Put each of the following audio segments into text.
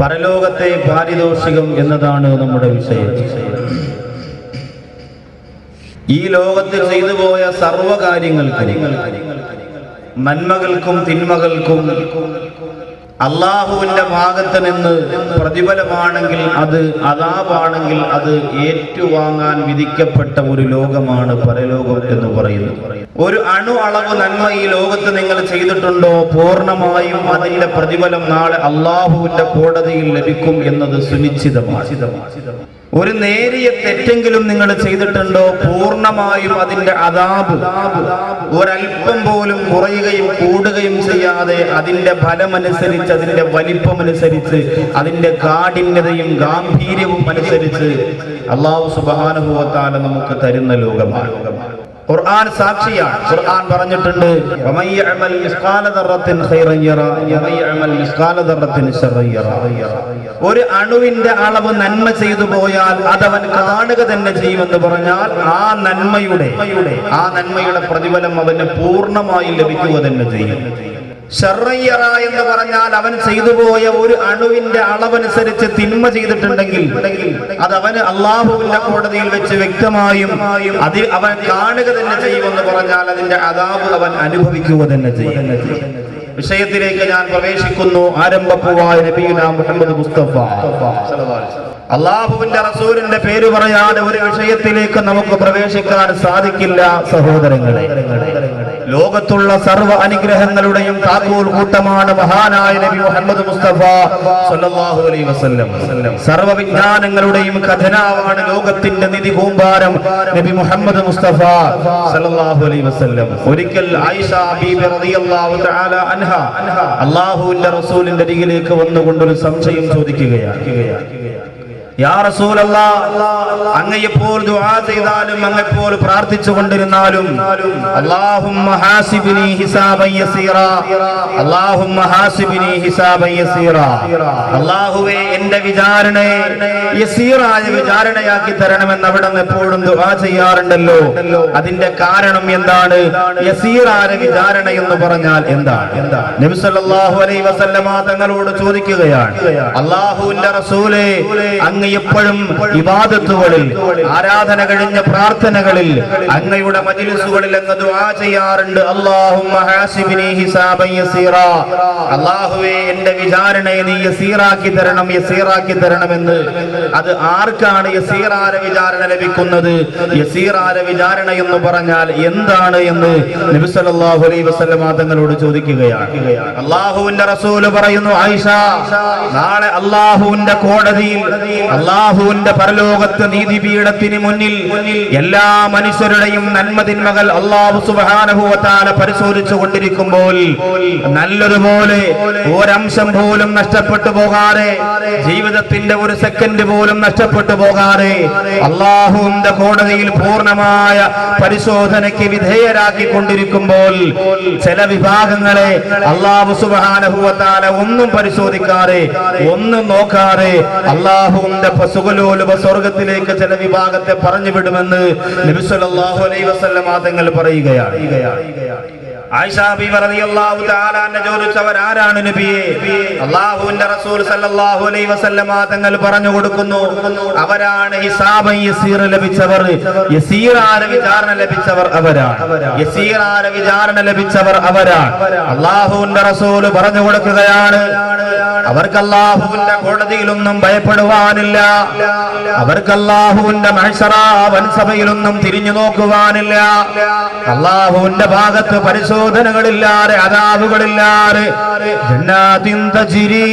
പരലോകത്തെ പാരിതോഷികം എന്നതാണ് നമ്മുടെ വിഷയം ഈ ലോകത്ത് ചെയ്തു പോയ സർവകാര്യങ്ങൾക്കും നന്മകൾക്കും തിന്മകൾക്കും അള്ളാഹുവിന്റെ ഭാഗത്ത് നിന്ന് പ്രതിഫലമാണെങ്കിൽ അത് അതാപാണെങ്കിൽ അത് ഏറ്റുവാങ്ങാൻ വിധിക്കപ്പെട്ട ഒരു ലോകമാണ് പരലോകം എന്ന് പറയുന്നത് ഒരു അണു അളവ് നന്മ ഈ ലോകത്ത് നിങ്ങൾ ചെയ്തിട്ടുണ്ടോ പൂർണ്ണമായും അതിന്റെ പ്രതിഫലം നാളെ അള്ളാഹുവിന്റെ കോടതിയിൽ ലഭിക്കും എന്നത് സുനിശ്ചിതമാണ് ഒരു നേരിയ തെറ്റെങ്കിലും നിങ്ങൾ ചെയ്തിട്ടുണ്ടോ പൂർണ്ണമായും അതിന്റെ അതാബ് ഒരല്പം പോലും കുറയുകയും കൂടുകയും ചെയ്യാതെ അതിന്റെ ഫലമനുസരിച്ച് അതിന്റെ വലിപ്പമനുസരിച്ച് അതിന്റെ കാഠിന്യതയും ഗാംഭീര്യവും അനുസരിച്ച് അള്ളാഹു സുബാനുഭവത്താല നമുക്ക് തരുന്ന ലോകമാണ് ഖുർആൻ സാക്ഷിയാണ് ഖുർആൻ പറഞ്ഞിട്ടുണ്ട് വമൻ യഅമൽ മിസ്കാല ദർറത്തിൻ ഖൈറൻ യറ വമൻ യഅമൽ മിസ്കാല ദർറത്തിൻ ശർറൻ യറ ഒരു അണുവിന്റെ അളവ് നന്മ ചെയ്തു പോയാൽ അതവൻ കാണുക തന്നെ ചെയ്യുമെന്ന് പറഞ്ഞാൽ ആ നന്മയുടെ ആ നന്മയുടെ പ്രതിഫലം അവന് പൂർണ്ണമായി ലഭിക്കുക തന്നെ ചെയ്യും ഷർറയ്യറ എന്ന് പറഞ്ഞാൽ അവൻ ചെയ്തു പോയ ഒരു അണുവിന്റെ അളവനുസരിച്ച് തിന്മ ചെയ്തിട്ടുണ്ടെങ്കിൽ അത് അവന് അള്ളാഹുവിന്റെ കോടതിയിൽ വെച്ച് വ്യക്തമായും അതിൽ അവൻ കാണുക തന്നെ ചെയ്യുമെന്ന് പറഞ്ഞാൽ അതിന്റെ അതാബ് അവൻ അനുഭവിക്കുക തന്നെ ചെയ്യും വിഷയത്തിലേക്ക് ഞാൻ പ്രവേശിക്കുന്നു ആരംഭപ്പുവായ നബീന മുഹമ്മദ് മുസ്തഫ അള്ളാഹുവിന്റെ റസൂലിന്റെ പേര് പറയാതെ ഒരു വിഷയത്തിലേക്ക് നമുക്ക് പ്രവേശിക്കാൻ സാധിക്കില്ല സഹോദരങ്ങളെ ലോകത്തുള്ള സർവ്വ അനുഗ്രഹങ്ങളുടെയും താക്കോൽ കൂട്ടമാണ് മഹാനായ നബി മുഹമ്മദ് മുസ്തഫ സല്ലല്ലാഹു അലൈഹി വസല്ലം സർവ്വ വിജ്ഞാനങ്ങളുടെയും ഖജനാവാണ് ലോകത്തിന്റെ നിധി കൂമ്പാരം നബി മുഹമ്മദ് മുസ്തഫ സല്ലല്ലാഹു അലൈഹി വസല്ലം ഒരിക്കൽ ആയിഷ ബീബി റളിയല്ലാഹു തആല അൻഹ അള്ളാഹുവിന്റെ റസൂലിന്റെ അരികിലേക്ക് വന്നുകൊണ്ട് ഒരു സംശയം ചോദിക്കുകയാണ് യാ റസൂലല്ലാ അങ്ങയെപ്പോൾ ദുആ ചെയ്താലും അങ്ങെപ്പോൾ പ്രാർത്ഥിച്ചു കൊണ്ടിരുന്നാലും അല്ലാഹുമ്മ ഹാസിബ്നി ഹിസാബൻ യസീറാ അല്ലാഹുമ്മ ഹാസിബ്നി ഹിസാബൻ യസീറാ അല്ലാഹുവേ എൻ്റെ വിചാരണയെ യസീറായ വിചാരണയാക്കി തരണമെന്ന് അവിടെ നിന്ന് എപ്പോഴും ദുആ ചെയ്യാറുണ്ടല്ലോ അതിന്റെ കാരണം എന്താണ് യസീറായ വിചാരണ എന്ന് പറഞ്ഞാൽ എന്താണ് എന്താണ് നബി സല്ലല്ലാഹു അലൈഹി വസല്ലമ തങ്ങളോട് ചോദിക്കുകയാണ് അല്ലാഹുവിന്റെ റസൂലേ അങ്ങ് എപ്പോഴും ഇബാദത്തുകളിൽ ആരാധന കഴിഞ്ഞ പ്രാർത്ഥനകളിൽ അങ്ങയുടെ മജ്ലിസുകളിൽ അങ്ങ് ദുആ ചെയ്യാറുണ്ട് അല്ലാഹുമ്മ ഹാസിബ്നി ഹിസാബൻ യസീറാ അല്ലാഹുവേ എൻ്റെ വിചാരണയെ നീ യസീറാക്കി തരണം യസീറാക്കി തരണമെന്ന് അത് ആർക്കാണ് യസീറാര വിചാരണ ലഭിക്കുന്നത് യസീറാര വിചാരണ എന്ന് പറഞ്ഞാൽ എന്താണ് എന്ന് നബി സല്ലല്ലാഹു അലൈഹി വസല്ലമ തങ്ങളോട് ചോദിക്കുകയാണ് അള്ളാഹുവിന്റെ റസൂല് പറയുന്നു ആയിഷ നാളെ അള്ളാഹുവിന്റെ കോടതിയിൽ അള്ളാഹുവിന്റെ പരലോകത്ത് നീതിപീഠത്തിന് മുന്നിൽ എല്ലാ മനുഷ്യരുടെയും നന്മതിന്മകൾ അള്ളാഹു സുബാനുഭവത്താല പരിശോധിച്ചു കൊണ്ടിരിക്കുമ്പോൾ നല്ലതുപോലെ ഒരംശം പോലും നഷ്ടപ്പെട്ടു പോകാതെ ജീവിതത്തിന്റെ ഒരു സെക്കൻഡ് പോലും നഷ്ടപ്പെട്ടു പോകാതെ അള്ളാഹുവിന്റെ കോടതിയിൽ പൂർണ്ണമായ പരിശോധനയ്ക്ക് വിധേയരാക്കി കൊണ്ടിരിക്കുമ്പോൾ ചില വിഭാഗങ്ങളെ അള്ളാഹു സുബാനുഭവത്താല ഒന്നും പരിശോധിക്കാതെ ഒന്നും നോക്കാതെ അള്ളാഹുവിന്റെ സുഖലോലുപ സ്വർഗത്തിലേക്ക് ചില വിഭാഗത്തെ പറഞ്ഞു വിടുമെന്ന് നബി സല്ലല്ലാഹു അലൈഹി വസല്ലം തങ്ങൾ പറയുകയാണ് ആയിഷ ബീവി റളിയല്ലാഹു തആല അൻഹ ചോദിച്ചവർ ആരാണ് നബിയെ അല്ലാഹുവിന്റെ റസൂൽ സല്ലല്ലാഹു അലൈഹി വസല്ലമ തങ്ങൾ പറഞ്ഞു കൊടുക്കുന്നു അവരാണ് ഹിസാബൻ യസീർ ലഭിച്ചവർ യസീറാന വിചാരണ ലഭിച്ചവർ അവരാണ് യസീറാന വിചാരണ ലഭിച്ചവർ അവരാണ് അല്ലാഹുവിന്റെ റസൂൽ പറഞ്ഞു കൊടുക്കുകയാണ് അവർക്ക് അല്ലാഹുവിന്റെ കോടതിയിലൊന്നും ഭയപ്പെടുവാനില്ല അവർക്ക് അല്ലാഹുവിന്റെ മഹ്ശറ വൻസഭയിലൊന്നും തിരിഞ്ഞു നോക്കുവാനില്ല അല്ലാഹുവിന്റെ ഭാഗത്ത് പരിശോധനകളില്ലാതെ അതാവുകളില്ലാതെ ജന്നാത്തിൻ തജ്രീ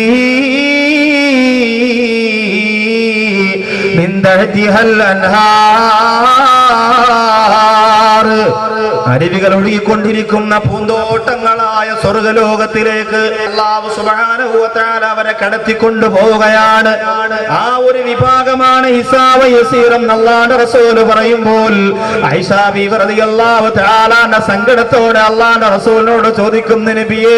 മിൻ തഹ്തിഹൽ അൻഹാർ അരുവികൾ ഒഴുകിക്കൊണ്ടിരിക്കുന്ന പൂന്തോട്ടങ്ങളായ സ്വർഗലോകത്തിലേക്ക് അള്ളാഹു സുബ്ഹാനഹു വ തആല അവരെ കടത്തിക്കൊണ്ടു പോവുകയാണ് ആ ഒരു വിഭാഗമാണ് ഹിസാബ യസീർ എന്ന് അള്ളാഹുവിന്റെ റസൂല് പറയുമ്പോൾ ഐഷ ബീവി റളിയല്ലാഹു തആല എന്ന സങ്കടത്തോടെ അള്ളാഹുവിന്റെ റസൂലിനോട് ചോദിക്കുന്നു നബിയേ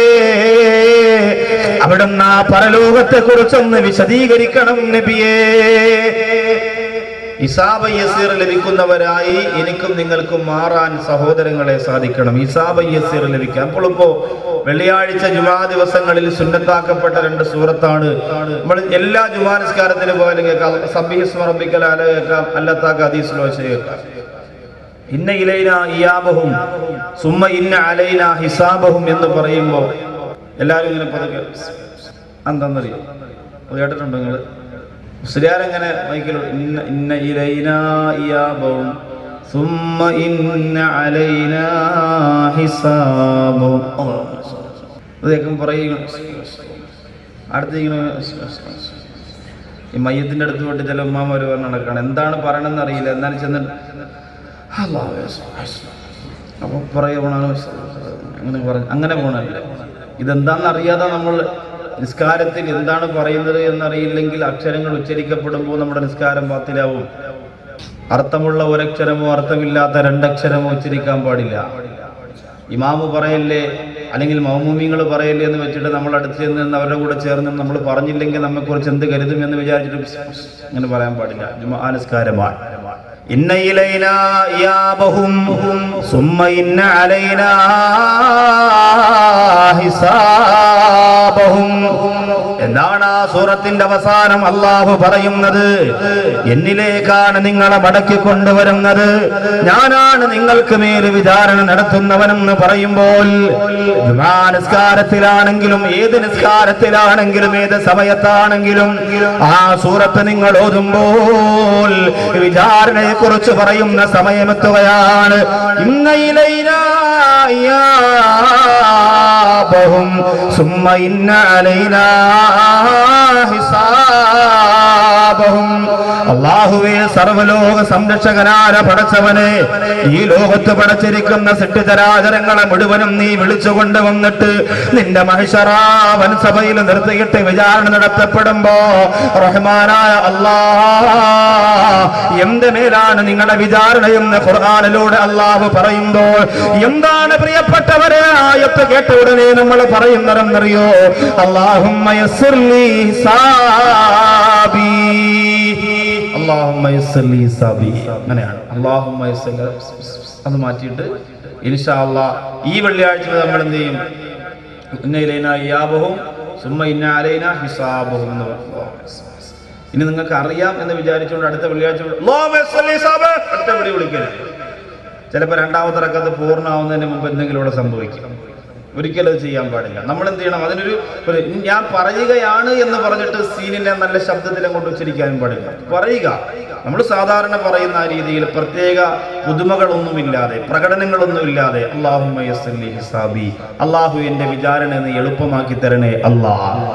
അവിടുന്ന് ആ പരലോകത്തെ കുറിച്ചൊന്ന് വിശദീകരിക്കണം നബിയേ ഹിസാബ യസീർ ലഭിക്കുന്നവരായി എനിക്കും നിങ്ങൾക്കും മാറാൻ സഹോദരങ്ങളെ സാധിക്കണം ഹിസാബ യസീർ ലഭിക്കാൻ അപ്പോൾ ഇപ്പോ വെള്ളിയാഴ്ച ജുമാ ദിവസങ്ങളിൽ സുന്നത്താക്കപ്പെട്ട രണ്ട് സൂറത്താണ് നമ്മൾ എല്ലാ ജുമാ നിസ്കാരത്തിന് പോയാലും കേൾക്കാം സബീസ് റബ്ബിക്കൽ അല കേൾക്കാം അല്ലത്താക്ക ഹദീസ് ലോശ കേൾക്കാം ഇന്ന ഇലൈന ഇയാബഹും സുമ്മ ഇന്ന അലൈന ഹിസാബഹും എന്ന് പറയുമ്പോൾ എല്ലാവരും ഇങ്ങനെ പതുക്കെ എന്താണെന്നറിയോ അത് കേട്ടിട്ടുണ്ടോ നിങ്ങൾ മുസ്ലിയാരെങ്ങനെ മൈക്കിൽ ഇന്ന ഇന്ന ഇലൈന ഇയാബഹും സുമ്മ ഇന്ന അലൈന ഹിസാബഹും അത് കേൾക്കും പറയും അടുത്ത് ഇങ്ങനെ ഈ മയ്യത്തിന്റെ അടുത്ത് പോയിട്ട് ചില ഉമ്മാമാർ പറഞ്ഞ് നടക്കുകയാണ് എന്താണ് പറയണമെന്ന് അറിയില്ല എന്നാലും ചെന്നിട്ട് അപ്പൊ പറയണ അങ്ങനെ പറഞ്ഞു അങ്ങനെ പോണല്ലേ ഇതെന്താണെന്ന് അറിയാതെ നമ്മൾ നിസ്കാരത്തിൽ എന്താണ് പറയുന്നത് എന്നറിയില്ലെങ്കിൽ അക്ഷരങ്ങൾ ഉച്ചരിക്കപ്പെടുമ്പോൾ നമ്മുടെ നിസ്കാരം പാത്തിലാവും അർത്ഥമുള്ള ഒരക്ഷരമോ അർത്ഥമില്ലാത്ത രണ്ടക്ഷരമോ ഉച്ചരിക്കാൻ പാടില്ല ഇമാമ് പറയല്ലേ അല്ലെങ്കിൽ മൗമൂമിങ്ങൾ പറയല്ലേ എന്ന് വെച്ചിട്ട് നമ്മൾ അടുത്ത് ചെന്ന് നിന്ന് അവരുടെ കൂടെ ചേർന്ന് നമ്മൾ പറഞ്ഞില്ലെങ്കിൽ നമ്മെക്കുറിച്ച് എന്ത് കരുതും എന്ന് വിചാരിച്ചിട്ട് അങ്ങനെ പറയാൻ പാടില്ല ജുമാ നിസ്കാരമാണ് ഇന്ന ഇലൈന ഇയാബഹും സുമ്മ ഇന്ന അലൈന ഹിസാബഹും എന്താണ് ആ സൂറത്തിന്റെ അവസാനം അള്ളാഹു പറയുന്നത് എന്നിലേക്കാണ് നിങ്ങളെ മടക്കി കൊണ്ടുവരുന്നത് ഞാനാണ് നിങ്ങൾക്ക് മേൽ വിചാരണ നടത്തുന്നവനെന്ന് പറയുമ്പോൾ ജുമാ നിസ്കാരത്തിലാണെങ്കിലും ഏത് നിസ്കാരത്തിലാണെങ്കിലും ഏത് സമയത്താണെങ്കിലും ആ സൂറത്ത് നിങ്ങൾ ഓതുമ്പോൾ വിചാരണയെ കുറിച്ച് പറയുന്ന സമയമെത്തുകയാണ് ഇന്നയിലൈനാബഹും സുമ്മ ഇന്ന അലൈനാ ഹിസാബഹും അള്ളാഹുവേ സർവലോക സംരക്ഷകനാര പടച്ചവനെ ഈ ലോകത്ത് പടച്ചിരിക്കുന്ന സിട്ടുചരാചരങ്ങളെ മുഴുവനും നീ വിളിച്ചു കൊണ്ടുവന്നിട്ട് നിന്റെ മഹിഷറാവൻ സഭയിൽ നിർത്തിയിട്ട് വിചാരണ നടത്തപ്പെടുമ്പോ റഹ്മാനായ അല്ലാ എന്റെ മേലാണ് നിങ്ങളുടെ വിചാരണയെന്ന് ഖുർആാനിലൂടെ അള്ളാഹു പറയുമ്പോൾ എന്താണ് പ്രിയപ്പെട്ടവരെ ആയത്ത് കേട്ട ഉടനെ നമ്മൾ പറയുന്നതെന്നറിയോ അള്ളാഹുമ്മ യസ്സിർലി ഹിസാബി. അല്ലാഹുമ്മ യസ്സിർലി ഹിസാബി. അങ്ങനെയാണ് അള്ളാഹുമ്മ യസ്സിർലി അത് മാറ്റിയിട്ട് ഇൻഷാ അല്ലാ ഈ വെള്ളിയാഴ്ച നമ്മൾ എന്ത് ചെയ്യും ഇന്ന ഇലൈന ഇയാബഹും സുമ്മ ഇന്ന അലൈന ഹിസാബഹും എന്ന് പറഞ്ഞു ഇനി നിങ്ങൾക്ക് അറിയാം എന്ന് വിചാരിച്ചുകൊണ്ട് അടുത്ത വെള്ളിയാഴ്ച അല്ലാഹുമ്മ യസ്സിർലി ഹിസാബ് അടുത്ത വിളി വിളിക്കരുത് ചിലപ്പോൾ രണ്ടാമത്തെ റക്കത്ത് പൂർണ്ണമാവുന്നതിന് മുമ്പ് എന്തെങ്കിലും ഇവിടെ സംഭവിക്കും ഒരിക്കലും അത് ചെയ്യാൻ പാടില്ല നമ്മൾ എന്ത് ചെയ്യണം അതിനൊരു ഒരു ഞാൻ പറയുകയാണ് എന്ന് പറഞ്ഞിട്ട് സീനിനെ നല്ല ശബ്ദത്തിൽ അങ്ങോട്ട് ഉച്ചരിക്കാനും പാടില്ല പറയുക നമ്മൾ സാധാരണ പറയുന്ന ആ രീതിയിൽ പ്രത്യേക പുതുമകളൊന്നുമില്ലാതെ പ്രകടനങ്ങളൊന്നുമില്ലാതെ അള്ളാഹു ഹിസാബി അള്ളാഹു എന്റെ വിചാരണ നീ എളുപ്പമാക്കി തരണേ അള്ളാഹ്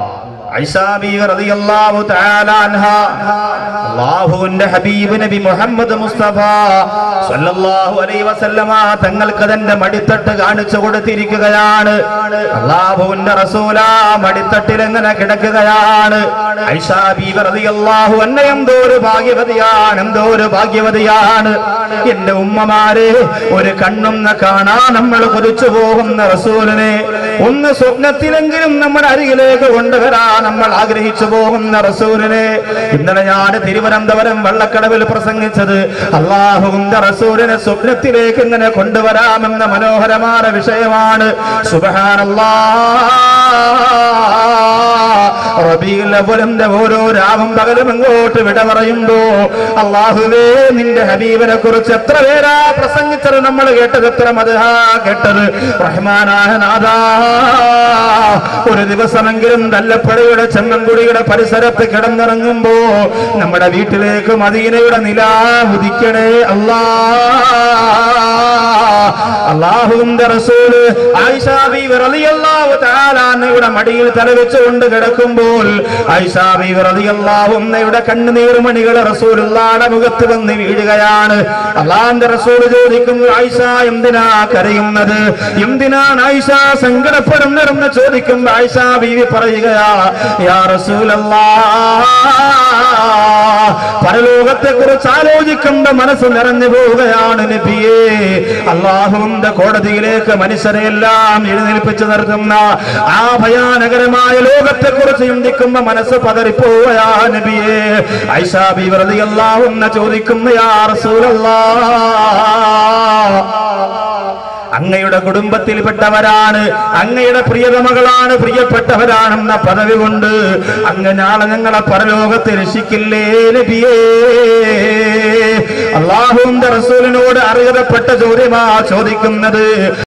അള്ളാഹുവിന്റെ ഹബീബ് നബി മുഹമ്മദ് മുസ്തഫ സല്ലല്ലാഹു അലൈഹി വസല്ലമ തങ്ങൾക്ക് തന്റെ മടിത്തട്ട് കാണിച്ചു കൊടുത്തിരിക്കുകയാണ് അള്ളാഹുവിന്റെ റസൂല മടിത്തട്ടിൽ എങ്ങനെ കിടക്കുകയാണ് ഐഷാ ബീവി റളിയല്ലാഹു അൻഹ എന്തോ ഒരു ഭാഗ്യവതിയാണ് എന്തോ ഒരു ഭാഗ്യവതിയാണ് എന്റെ ഉമ്മമാരെ ഒരു കണ്ണും കാണാൻ നമ്മൾ കൊതിച്ചു പോകുന്ന റസൂലിനെ ഒന്ന് സ്വപ്നത്തിലെങ്കിലും നമ്മുടെ അരികിലേക്ക് കൊണ്ടുവരാൻ നമ്മൾ ആഗ്രഹിച്ചു പോകുന്ന റസൂലിനെ ഇന്നലെ ഞാൻ തിരുവനന്തപുരം വള്ളക്കടവിൽ പ്രസംഗിച്ചത് അള്ളാഹുവിന്റെ റസൂലിനെ സ്വപ്നത്തിലേക്ക് ഇങ്ങനെ കൊണ്ടുവരാമെന്ന മനോഹരമായ വിഷയമാണ് സുബഹാനല്ലാ റബീഉൽ അവ്വലിന്റെ ഓരോ രാവും പകലും അങ്ങോട്ട് വിട പറയുമ്പോ അള്ളാഹുവേ നിന്റെ ഹബീബിനെ കുറിച്ച് എത്ര പേരാ പ്രസംഗിച്ചത് നമ്മൾ കേട്ടത് എത്ര മതഹാ കേട്ടത് റഹ്മാനായ നാദാ ഒരു ദിവസമെങ്കിലും തല്ലപ്പടയുടെ ചെമ്മൻകുടിയുടെ പരിസരത്ത് കിടന്നിറങ്ങുമ്പോ നമ്മുടെ വീട്ടിലേക്ക് മദീനയുടെ നിലാ ഉദിക്കണേ അല്ലാ അള്ളാഹുവിന്റെ റസൂല് ആയിഷാ ബീവി റളിയല്ലാഹു തആല അന്നയുടെ മടിയിൽ തലവെച്ചുകൊണ്ട് കിടക്കുമ്പോൾ ആയിഷാ ബീവി റളിയല്ലാഹു അന്നയുടെ കണ്ണുനീർമണികൾ റസൂലുള്ളാഹിയുടെ മുഖത്ത് വന്ന് വീഴുകയാണ് അള്ളാഹിന്റെ റസൂൽ ചോദിക്കുന്നു ആയിഷ എന്തിനാ കരയുന്നത് എന്തിനാണ് ആയിഷ സങ്കടപ്പെടുന്നതെന്ന് ചോദിക്കുമ്പോൾ ആയിഷ ബീവി പറയുകയാ യാ റസൂലല്ലാഹ് പരലോകത്തെ കുറിച്ച് ആലോചിക്കുമ്പോ മനസ്സ് നിറഞ്ഞു പോവുകയാണ് നബിയേ അള്ളാഹുവിന്റെ കോടതിയിലേക്ക് മനുഷ്യരെ എല്ലാം എഴുന്നേൽപ്പിച്ചു നിർത്തുന്ന ആ ഭയാനകരമായ ലോകത്തെ കുറിച്ച് ചിന്തിക്കുമ്പോ മനസ്സ് പതറിപ്പോവുകയാ നബിയേ ഐഷാബി വെറുതെ അള്ളാഹുന്ന ചോദിക്കുന്ന യാ റസൂലല്ലാ അങ്ങയുടെ കുടുംബത്തിൽപ്പെട്ടവരാണ് അങ്ങയുടെ പ്രിയതമകളാണ് പ്രിയപ്പെട്ടവരാണെന്ന പദവി കൊണ്ട് അങ്ങ് നാളെ ഞങ്ങളെ പരലോകത്ത് രക്ഷിക്കില്ലേ നബിയേ അള്ളാഹുവിന്റെ റസൂലിനോട് അറിയപ്പെട്ട ചോദ്യമാ ചോദിക്കുന്നത്